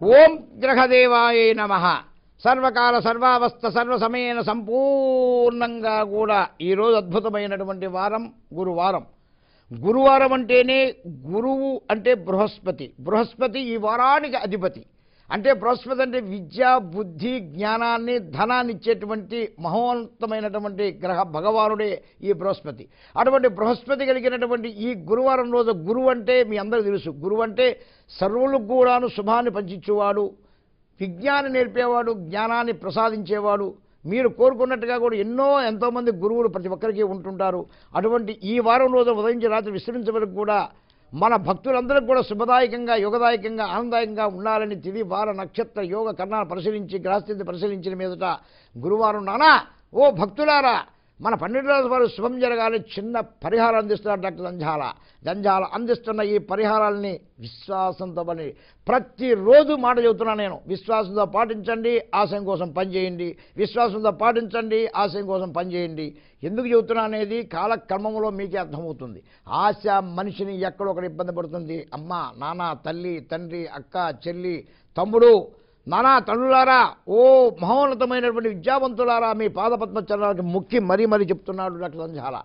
ఓం గ్రహదేవాయ నమ సర్వకాల సర్వావస్థ సర్వసమయన సంపూర్ణంగా కూడా ఈరోజు అద్భుతమైనటువంటి వారం గురువారం గురువారం అంటేనే గురువు అంటే బృహస్పతి బృహస్పతి ఈ వారానికి అధిపతి అంటే బృహస్పతి అంటే విద్య బుద్ధి జ్ఞానాన్ని ధనాన్ని ఇచ్చేటువంటి మహోన్నతమైనటువంటి గ్రహ భగవానుడే ఈ బృహస్పతి అటువంటి బృహస్పతి కలిగినటువంటి ఈ గురువారం రోజు గురువు అంటే మీ అందరికీ తెలుసు గురువు అంటే సర్వులకు కూడాను శుభాన్ని పంచించేవాడు విజ్ఞానం నేర్పేవాడు జ్ఞానాన్ని ప్రసాదించేవాడు మీరు కోరుకున్నట్టుగా కూడా ఎన్నో ఎంతోమంది గురువులు ప్రతి ఒక్కరికి ఉంటుంటారు అటువంటి ఈ వారం రోజు ఉదయించి రాత్రి విశ్రమించే వరకు కూడా మన భక్తులందరికీ కూడా శుభదాయకంగా యోగదాయకంగా ఆనందదాయకంగా ఉండాలని తిది వార నక్షత్ర యోగ కర్ణాలు పరిశీలించి గ్రహస్థితి పరిశీలించిన మీదట గురువారం నానా ఓ భక్తులారా మన పన్నెండు రోజుల వారు శుభం జరగాలని చిన్న పరిహారం అందిస్తున్నారు డాక్టర్ జంజాల జంజాల అందిస్తున్న ఈ పరిహారాలని విశ్వాసంతో పని ప్రతిరోజు మాట చెబుతున్నాను నేను విశ్వాసంతో పాటించండి ఆశయం కోసం పనిచేయండి విశ్వాసంతో పాటించండి ఆశయం కోసం పనిచేయండి ఎందుకు చెబుతున్నా అనేది కాలక్రమంలో మీకే అర్థమవుతుంది ఆశ మనిషిని ఎక్కడొక్కడ ఇబ్బంది పడుతుంది అమ్మ నాన్న తల్లి తండ్రి అక్క చెల్లి తమ్ముడు నానా తండ్రులారా ఓ మహోన్నతమైనటువంటి విద్యావంతులారా మీ పాదపద్మచరణాలకు ముక్కి మరీ మరీ చెప్తున్నాడు డాక్టర్ సంజాల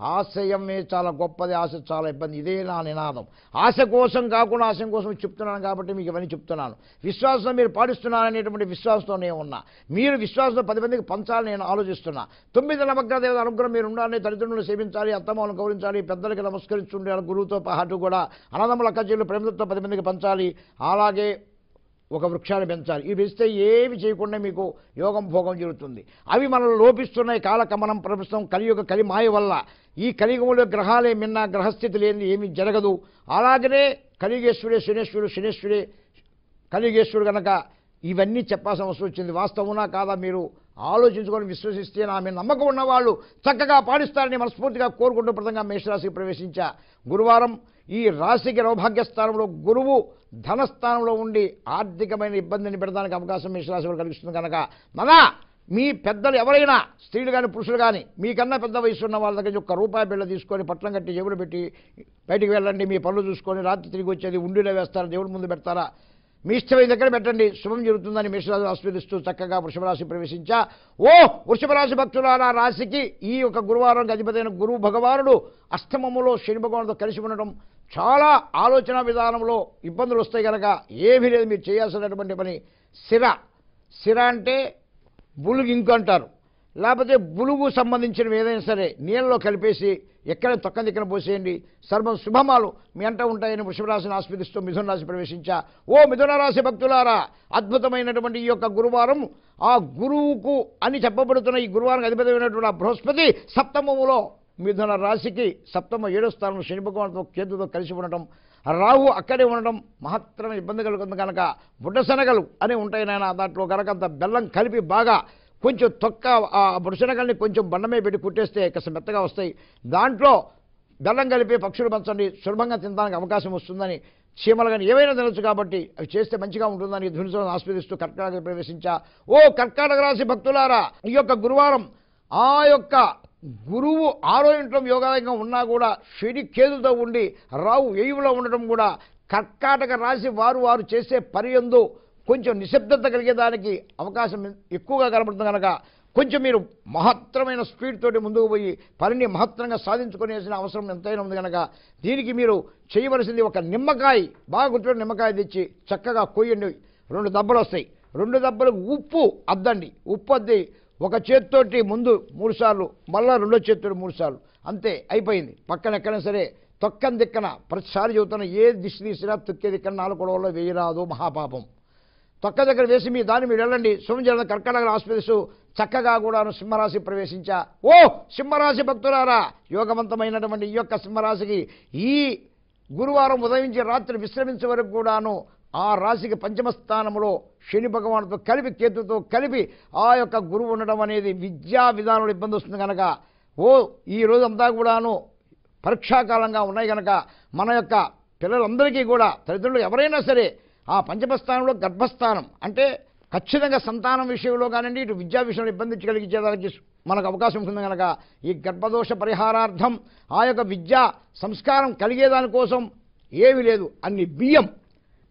ఆశయమే చాలా గొప్పది ఆశ చాలా ఇబ్బంది ఇదే నా నినాదం ఆశ కోసం కాకుండా ఆశయం కోసం చెప్తున్నాను కాబట్టి మీకు ఇవన్నీ చెప్తున్నాను విశ్వాసం మీరు పాటిస్తున్నారనేటువంటి విశ్వాసంతో నేను ఉన్నా మీరు విశ్వాసంతో పది మందికి పంచాలని నేను ఆలోచిస్తున్నా తొమ్మిది నవగ్రహ దేవత అనుగ్రహం మీరు ఉండాలని తల్లిదండ్రులను సేవించాలి అత్తమ్మలను గౌరవించాలి పెద్దలకి నమస్కరించుండాలి గురువుతో పాటు కూడా అన్నదమ్ముల అక్కచెల్లు ప్రేమతో పది మందికి పంచాలి అలాగే ఒక వృక్షాన్ని పెంచాలి ఇవి పెంచితే ఏమి చేయకుండా మీకు యోగం భోగం జరుగుతుంది అవి మనల్ని లోపిస్తున్నాయి కాలకమనం ప్రపంచం కలియుగ కలి మాయ వల్ల ఈ కలియుగంలో గ్రహాలే మిన్న గ్రహస్థితి లేని ఏమీ జరగదు అలాగనే కలియుగేశ్వరే శనేశ్వరుడు శనేశ్వరే కలియుగేశ్వరుడు కనుక ఇవన్నీ చెప్పాల్సిన అవసరం వచ్చింది వాస్తవునా కాదా మీరు ఆలోచించుకొని విశ్వసిస్తే నా మీద నమ్మకం ఉన్నవాళ్ళు చక్కగా పాటిస్తారని మనస్ఫూర్తిగా కోరుకుంటూ ప్రదంగా మేషరాశికి ప్రవేశించా గురువారం ఈ రాశికి రౌభాగ్య స్థానంలో గురువు ధనస్థానంలో ఉండి ఆర్థికమైన ఇబ్బందిని పెడడానికి అవకాశం మేషరాశి వారు కలిగిస్తుంది కనుక మనా మీ పెద్దలు ఎవరైనా స్త్రీలు కానీ పురుషులు కానీ మీకన్నా పెద్ద వయసు ఉన్న వాళ్ళ దగ్గర నుంచి ఒక్క రూపాయి బిళ్ళ తీసుకొని పట్లం కట్టి జేబులు పెట్టి బయటికి వెళ్ళండి మీ పనులు చూసుకొని రాత్రి తిరిగి వచ్చేది ఉండిలో వేస్తారా దేవుడి ముందు పెడతారా మీ ఇష్టమైన దగ్గర పెట్టండి శుభం జరుగుతుందని మేషరాశి ఆస్వాదిస్తూ చక్కగా వృషభ రాశి ప్రవేశించా ఓ వృషభ రాశి భక్తులారా రాశికి ఈ యొక్క గురువారం అధిపతైన గురువు భగవానుడు అష్టమములో శని భగవానుడితో కలిసి ఉండడం చాలా ఆలోచన విధానంలో ఇబ్బందులు వస్తాయి కనుక ఏమీ లేదు మీరు చేయాల్సినటువంటి పని శిర శిర అంటే బులుగు ఇంకు అంటారు లేకపోతే బులుగు సంబంధించినవి ఏదైనా సరే నీళ్ళలో కలిపేసి ఎక్కడ తొక్క దిక్కన పోసేయండి సర్వం శుభమాలు మీ అంట ఉంటాయని వృషభరాశిని ఆస్వాదిస్తూ మిథున రాశి ప్రవేశించా ఓ మిథున రాశి భక్తులారా అద్భుతమైనటువంటి ఈ యొక్క గురువారం ఆ గురువుకు అని చెప్పబడుతున్న ఈ గురువారం అధిపతమైనటువంటి ఆ బృహస్పతి సప్తమములో మిథున రాశికి సప్తమ ఏడో స్థానంలో శని భగవానుతో కేతుతో కలిసి ఉండటం రాహు అక్కడే ఉండడం మహత్తరమైన ఇబ్బంది కలుగుతుంది కనుక బుడ్డశనగలు అని ఉంటాయి నాయన దాంట్లో కనుక అంత బెల్లం కలిపి బాగా కొంచెం తొక్క ఆ బుడశనగల్ని కొంచెం బండమే పెట్టి కుట్టేస్తే కాస్త మెత్తగా వస్తాయి దాంట్లో బెల్లం కలిపి పక్షులు పంచండి సులభంగా తినడానికి అవకాశం వస్తుందని చీమలు కానీ ఏవైనా తినొచ్చు కాబట్టి అవి చేస్తే మంచిగా ఉంటుందని ధ్వనితో ఆస్వాదిస్తూ కర్కాటక ప్రవేశించా ఓ కర్కాటక రాశి భక్తులారా ఈ యొక్క గురువారం ఆ యొక్క గురువు ఆరో ఇంట్లో యోగాదాయంగా ఉన్నా కూడా శని కేతుతో ఉండి రావు ఎయువులో ఉండటం కూడా కర్కాటక రాశి వారు వారు చేసే పర్యందు కొంచెం నిశ్శబ్దత కలిగేదానికి అవకాశం ఎక్కువగా కనబడుతుంది కనుక కొంచెం మీరు మహత్తరమైన స్పీడ్ తోటి ముందుకు పోయి పనిని మహత్తరంగా సాధించుకునేసిన అవసరం ఎంతైనా ఉంది కనుక దీనికి మీరు చేయవలసింది ఒక నిమ్మకాయ బాగా గుర్తుపెట్టి నిమ్మకాయ తెచ్చి చక్కగా కొయ్యండి రెండు దెబ్బలు వస్తాయి రెండు దెబ్బలు ఉప్పు అద్దండి ఉప్పు అద్ది ఒక చేత్తోటి ముందు మూడు సార్లు మళ్ళా రెండో చేత్తోటి మూడు సార్లు అంతే అయిపోయింది పక్కన ఎక్కడైనా సరే తొక్కన దిక్కన ప్రతిసారి చెబుతున్న ఏ దిశ తీసినా తొక్కే దిక్కన నాలుగు గొడవల్లో వేయరాదు మహాపాపం తొక్క దగ్గర వేసి మీ దాన్ని మీరు వెళ్ళండి సోమజల కర్కటక ఆస్పదిస్తూ చక్కగా కూడాను సింహరాశి ప్రవేశించా ఓ సింహరాశి భక్తులారా యోగవంతమైనటువంటి ఈ యొక్క సింహరాశికి ఈ గురువారం ఉదయించి రాత్రి విశ్రమించే వరకు కూడాను ఆ రాశికి పంచమ స్థానంలో శని భగవానుతో కలిపి కేతుతో కలిపి ఆ యొక్క గురువు ఉండడం అనేది విద్యా విధానంలో ఇబ్బంది వస్తుంది కనుక ఓ ఈ రోజు అంతా కూడాను పరీక్షాకాలంగా ఉన్నాయి కనుక మన యొక్క పిల్లలందరికీ కూడా తల్లిదండ్రులు ఎవరైనా సరే ఆ పంచమ స్థానంలో గర్భస్థానం అంటే ఖచ్చితంగా సంతానం విషయంలో కానివ్వండి ఇటు విద్యా విషయంలో ఇబ్బంది కలిగించేదానికి మనకు అవకాశం ఉంటుంది కనుక ఈ గర్భదోష పరిహారార్థం ఆ యొక్క విద్యా సంస్కారం కలిగేదానికోసం ఏమీ లేదు అన్ని బియ్యం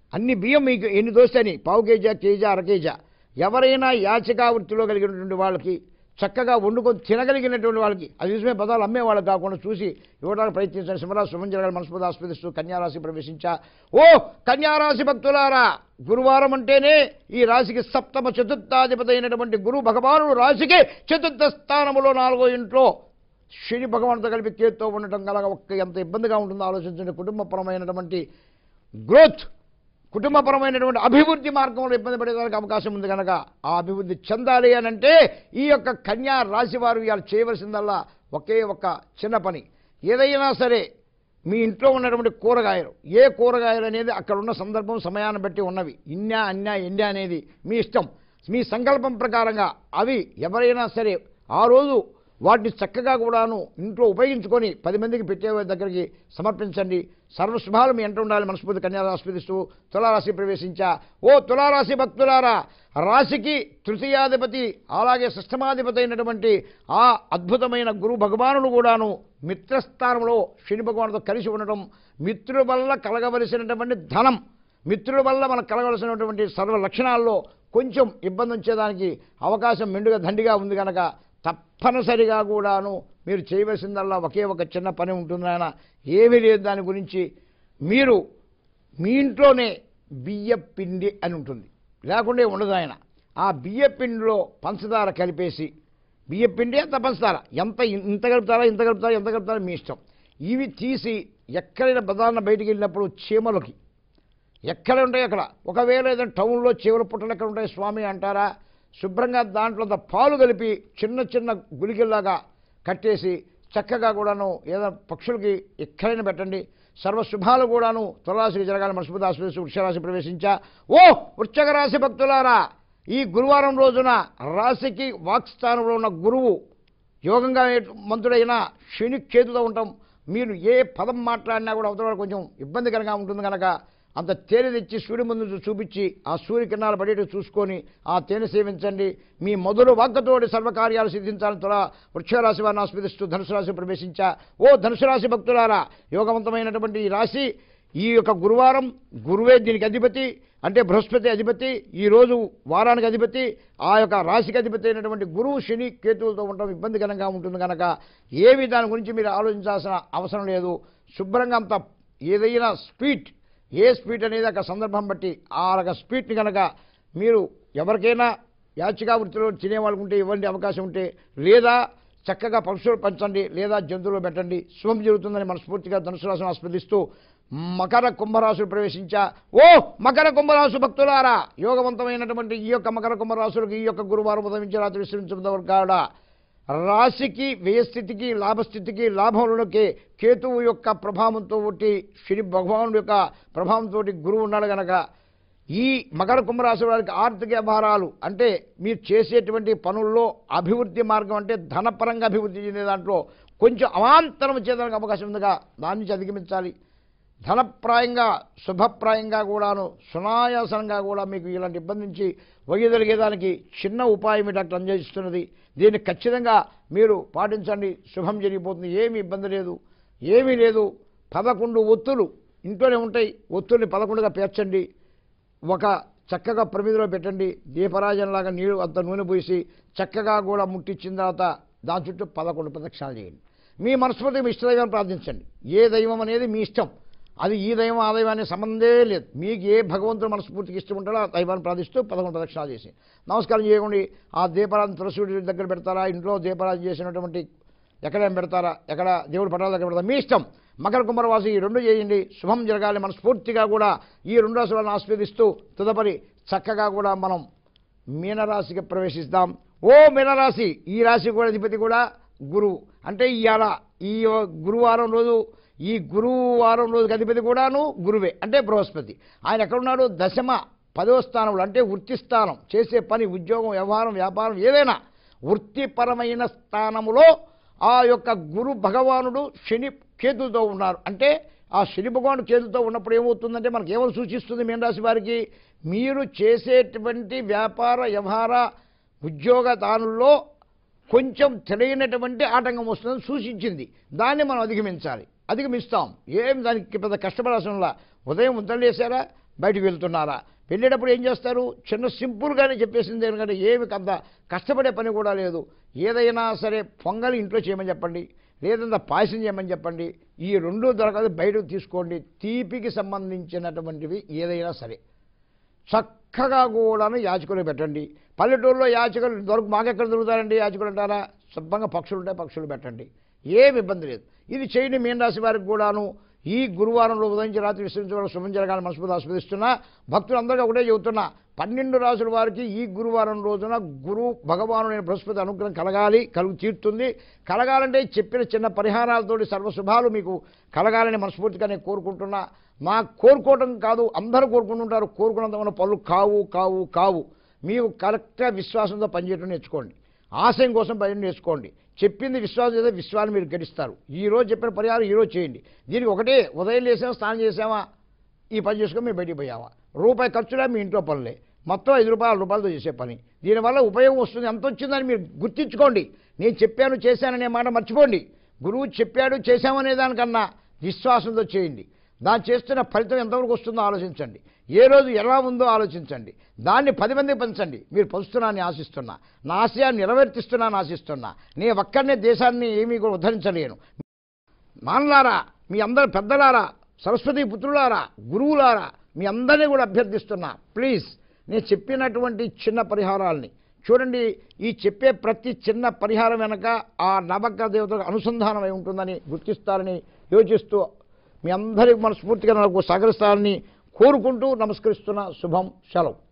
అన్ని బియ్యం మీకు ఎన్ని దోస్తని పావు కేజా కేజా అర కేజా ఎవరైనా యాచకా వృత్తిలో కలిగినటువంటి వాళ్ళకి చక్కగా వండుకొని తినగలిగినటువంటి వాళ్ళకి అది నిజమే పదాలు అమ్మే వాళ్ళకి కాకుండా చూసి ఇవ్వడానికి ప్రయత్నించండి సింహరాశి శుభం జరగాలి మనస్ఫూర్తి ఆస్వాదిస్తూ కన్యారాశి ప్రవేశించా ఓ కన్యారాశి భక్తులారా గురువారం అంటేనే ఈ రాశికి సప్తమ చతుర్థాధిపతి అయినటువంటి గురు భగవానుడు రాశికి చతుర్థ స్థానములో నాలుగో ఇంట్లో శని భగవానుతో కలిపి కేతుతో ఉండటం కలగ ఒక్క ఎంత ఇబ్బందిగా ఉంటుందో ఆలోచించండి కుటుంబపరమైనటువంటి గ్రోత్ కుటుంబపరమైనటువంటి అభివృద్ధి మార్గంలో ఇబ్బంది పడేదానికి అవకాశం ఉంది కనుక ఆ అభివృద్ధి చెందాలి అని అంటే ఈ యొక్క కన్యా రాశి వారు ఇవాళ చేయవలసిందల్లా ఒకే ఒక చిన్న పని ఏదైనా సరే మీ ఇంట్లో ఉన్నటువంటి కూరగాయలు ఏ కూరగాయలు అనేది అక్కడ ఉన్న సందర్భం సమయాన్ని బట్టి ఉన్నవి ఇన్యా అన్యా ఎన్యా అనేది మీ ఇష్టం మీ సంకల్పం ప్రకారంగా అవి ఎవరైనా సరే ఆ రోజు వాటిని చక్కగా కూడాను ఇంట్లో ఉపయోగించుకొని పది మందికి పెట్టే వారి దగ్గరికి సమర్పించండి సర్వశుభాలు మీ ఎంట ఉండాలి మనస్ఫూర్తి కన్యారాశి ఆస్వాదిస్తూ తులారాశి ప్రవేశించా ఓ తులారాశి భక్తులారా రాశికి తృతీయాధిపతి అలాగే షష్టమాధిపతి అయినటువంటి ఆ అద్భుతమైన గురు భగవానుడు కూడాను మిత్రస్థానంలో శని భగవానుడితో కలిసి ఉండటం మిత్రుల వల్ల కలగవలసినటువంటి ధనం మిత్రుల వల్ల మనకు కలగవలసినటువంటి సర్వ లక్షణాల్లో కొంచెం ఇబ్బంది వచ్చేదానికి అవకాశం మెండుగా దండిగా ఉంది కనుక తప్పనిసరిగా కూడాను మీరు చేయవలసిందల్లా ఒకే ఒక చిన్న పని ఉంటుంది ఆయన ఏమీ లేదు దాని గురించి మీరు మీ ఇంట్లోనే బియ్య పిండి అని ఉంటుంది లేకుంటే ఉండదు ఆయన ఆ బియ్య పిండిలో పంచదార కలిపేసి బియ్య పిండి అంత పంచదార ఎంత ఇంత కలుపుతారా ఇంత కలుపుతారా ఎంత కలుపుతారా మీ ఇష్టం ఇవి తీసి ఎక్కడైనా బదారణ బయటికి వెళ్ళినప్పుడు చీమలకి ఎక్కడ ఉంటాయి అక్కడ ఒకవేళ ఏదైనా టౌన్లో చీమల పుట్టలు ఎక్కడ ఉంటాయి స్వామి అంటారా శుభ్రంగా దాంట్లో అంత పాలు కలిపి చిన్న చిన్న గులికల్లాగా కట్టేసి చక్కగా కూడాను ఏదైనా పక్షులకి ఎక్కడైనా పెట్టండి సర్వశుభాలు కూడాను తులారాశికి జరగాలి మనస్ఫూర్తి ఆశ్రయిస్తూ వృక్షరాశి ప్రవేశించా ఓ వృశ్చక రాశి భక్తులారా ఈ గురువారం రోజున రాశికి వాక్స్థానంలో ఉన్న గురువు యోగంగా మంతుడైన శని చేతుతో ఉంటాం మీరు ఏ పదం మాట్లాడినా కూడా అవతల వాళ్ళకి కొంచెం ఇబ్బందికరంగా ఉంటుంది కనుక అంత తేనె తెచ్చి సూర్య ముందు చూపించి ఆ సూర్యకిరణాలు పడేట్టు చూసుకొని ఆ తేనె సేవించండి మీ మొదలు వాక్కతోటి సర్వకార్యాలు సిద్ధించాలని త్వర వృక్షరాశి వారిని ఆస్వాదిస్తూ ధనుసు రాశి ప్రవేశించా ఓ ధనుసు రాశి భక్తులారా యోగవంతమైనటువంటి ఈ రాశి ఈ యొక్క గురువారం గురువే దీనికి అధిపతి అంటే బృహస్పతి అధిపతి ఈరోజు వారానికి అధిపతి ఆ యొక్క రాశికి అధిపతి అయినటువంటి గురువు శని కేతువులతో ఉండడం ఇబ్బందికరంగా ఉంటుంది కనుక ఏమి దాని గురించి మీరు ఆలోచించాల్సిన అవసరం లేదు శుభ్రంగా అంత ఏదైనా స్పీడ్ ఏ స్పీడ్ అనేది ఒక సందర్భం బట్టి ఆ రక స్పీడ్ని కనుక మీరు ఎవరికైనా యాచికా వృత్తిలో తినేవాళ్ళకు ఉంటే ఇవ్వండి అవకాశం ఉంటే లేదా చక్కగా పక్షులు పంచండి లేదా జంతువులు పెట్టండి శుభం జరుగుతుందని మనస్ఫూర్తిగా ధనుసు రాశిని ఆస్వాదిస్తూ మకర కుంభరాశులు ప్రవేశించా ఓ మకర కుంభరాశు భక్తులారా యోగవంతమైనటువంటి ఈ యొక్క మకర కుంభరాశులకు ఈ యొక్క గురువారం ఉదయించి రాత్రి విశ్రమించడం కాడా రాశికి వ్యయస్థితికి లాభస్థితికి లాభంలోకి కేతువు యొక్క ప్రభావంతో ఒకటి శని భగవానుడు యొక్క ప్రభావంతో గురువు ఉన్నాడు గనక ఈ మకర కుంభరాశి వారికి ఆర్థిక వ్యవహారాలు అంటే మీరు చేసేటువంటి పనుల్లో అభివృద్ధి మార్గం అంటే ధనపరంగా అభివృద్ధి చెందే దాంట్లో కొంచెం అవాంతరం చేయడానికి అవకాశం ఉందిగా దాని నుంచి అధిగమించాలి ధనప్రాయంగా శుభప్రాయంగా కూడాను సునాయాసంగా కూడా మీకు ఇలాంటి ఇబ్బంది నుంచి వయ్యదలిగేదానికి చిన్న ఉపాయం డాక్టర్ అందజేస్తున్నది దీన్ని ఖచ్చితంగా మీరు పాటించండి శుభం జరిగిపోతుంది ఏమీ ఇబ్బంది లేదు ఏమీ లేదు పదకొండు ఒత్తులు ఇంట్లోనే ఉంటాయి ఒత్తుల్ని పదకొండుగా పేర్చండి ఒక చక్కగా ప్రమిదిలో పెట్టండి దీపరాజంలాగా నీళ్ళు అంత నూనె పోసి చక్కగా కూడా ముట్టించిన తర్వాత దాని చుట్టూ పదకొండు ప్రదక్షిణాలు చేయండి మీ మనస్ఫూర్తి మీ ఇష్టదైవాన్ని ప్రార్థించండి ఏ దైవం అనేది మీ ఇష్టం అది ఈ దైవం ఆ దైవం అనే సంబంధే లేదు మీకు ఏ భగవంతుడు మనస్ఫూర్తికి ఇష్టం ఉంటాడో ఆ దైవాన్ని ప్రార్థిస్తూ పదకొండు ప్రదక్షిణాలు చేసి నమస్కారం చేయకండి ఆ దీపారాధన తులసూడి దగ్గర పెడతారా ఇంట్లో దీపారాధన చేసినటువంటి ఎక్కడేం పెడతారా ఎక్కడ దేవుడి పటాల దగ్గర పెడతారా మీ ఇష్టం మకర కుంభరవాసి ఈ రెండు చేయండి శుభం జరగాలి మనస్ఫూర్తిగా కూడా ఈ రెండు రాశులను ఆస్వాదిస్తూ తదుపరి చక్కగా కూడా మనం మీనరాశికి ప్రవేశిస్తాం ఓ మీనరాశి ఈ రాశి కూడా అధిపతి కూడా గురువు అంటే ఇవాళ ఈ గురువారం రోజు ఈ గురువారం రోజుకి అధిపతి కూడాను గురువే అంటే బృహస్పతి ఆయన ఎక్కడున్నాడు దశమ పదవ స్థానంలో అంటే వృత్తి స్థానం చేసే పని ఉద్యోగం వ్యవహారం వ్యాపారం ఏదైనా వృత్తిపరమైన స్థానములో ఆ యొక్క గురు భగవానుడు శని కేతులతో ఉన్నారు అంటే ఆ శని భగవానుడు కేతులతో ఉన్నప్పుడు ఏమవుతుందంటే మనకి ఏమని సూచిస్తుంది మీనరాశి వారికి మీరు చేసేటువంటి వ్యాపార వ్యవహార ఉద్యోగ దానుల్లో కొంచెం తెలియనటువంటి ఆటంకం వస్తుందని సూచించింది దాన్ని మనం అధిగమించాలి అధిగమిస్తాం ఏం దానికి పెద్ద కష్టపడాల్సిన ఉదయం ముద్దలు వేసారా బయటికి వెళ్తున్నారా వెళ్ళేటప్పుడు ఏం చేస్తారు చిన్న సింపుల్గానే చెప్పేసింది ఎందుకంటే ఏమి అంత కష్టపడే పని కూడా లేదు ఏదైనా సరే పొంగల్ ఇంట్లో చేయమని చెప్పండి లేదంటే పాయసం చేయమని చెప్పండి ఈ రెండు దొరకదు బయటకు తీసుకోండి తీపికి సంబంధించినటువంటివి ఏదైనా సరే చక్కగా కూడాను యాచకులు పెట్టండి పల్లెటూరులో యాచకులు దొరకు మాకెక్కడ దొరుకుతారండి యాచకులు అంటారా శుభ్రంగా పక్షులు ఉంటాయి పక్షులు పెట్టండి ఏమి ఇబ్బంది లేదు ఇది చేయండి మీన రాశి వారికి కూడాను ఈ గురువారంలో ఉదయించి రాత్రి విశ్రమించడం శుభం జరగాలని మనస్ఫూర్తి ఆస్వాదిస్తున్నా భక్తులందరికీ ఒకటే చెబుతున్నా పన్నెండు రాసుల వారికి ఈ గురువారం రోజున గురు భగవాను నేను బృహస్పతి అనుగ్రహం కలగాలి కలుగు తీరుతుంది కలగాలంటే చెప్పిన చిన్న పరిహారాలతోటి సర్వశుభాలు మీకు కలగాలని మనస్ఫూర్తిగా నేను కోరుకుంటున్నా మా కోరుకోవటం కాదు అందరూ కోరుకుంటుంటారు కోరుకున్నంత మన పనులు కావు కావు కావు మీకు కరెక్ట్గా విశ్వాసంతో పనిచేయడం నేర్చుకోండి ఆశయం కోసం పని నేర్చుకోండి చెప్పింది విశ్వాసం చేస్తే విశ్వాన్ని మీరు గడిస్తారు ఈ రోజు చెప్పిన పరిహారం ఈ రోజు చేయండి దీనికి ఒకటే ఉదయం లేసామా స్నానం చేసామా ఈ పని చేసుకొని మేము బయటికి పోయావా రూపాయి ఖర్చులా మీ ఇంట్లో పనులే మొత్తం ఐదు రూపాయల రూపాయలతో చేసే పని దీనివల్ల ఉపయోగం వస్తుంది ఎంత వచ్చిందని మీరు గుర్తించుకోండి నేను చెప్పాను చేశాననే మాట మర్చిపోండి గురువు చెప్పాడు చేశామనే దానికన్నా విశ్వాసంతో చేయండి దాన్ని చేస్తున్న ఫలితం ఎంతవరకు వస్తుందో ఆలోచించండి ఏ రోజు ఎలా ఉందో ఆలోచించండి దాన్ని పది మందికి పంచండి మీరు పంచుతున్నానని ఆశిస్తున్నా నా ఆశయాన్ని నెరవేర్తిస్తున్నానని ఆశిస్తున్నా నేను ఒక్కడనే దేశాన్ని ఏమీ కూడా ఉద్ధరించలేను మానలారా మీ అందరు పెద్దలారా సరస్వతి పుత్రులారా గురువులారా మీ అందరినీ కూడా అభ్యర్థిస్తున్నా ప్లీజ్ నేను చెప్పినటువంటి చిన్న పరిహారాల్ని చూడండి ఈ చెప్పే ప్రతి చిన్న పరిహారం వెనక ఆ నవగ్రహ దేవతకు అనుసంధానమై ఉంటుందని గుర్తిస్తారని యోచిస్తూ మీ అందరికీ మనస్ఫూర్తిగా నాకు సహకరిస్తారని కోరుకుంటూ నమస్కరిస్తున్న శుభం సెలవు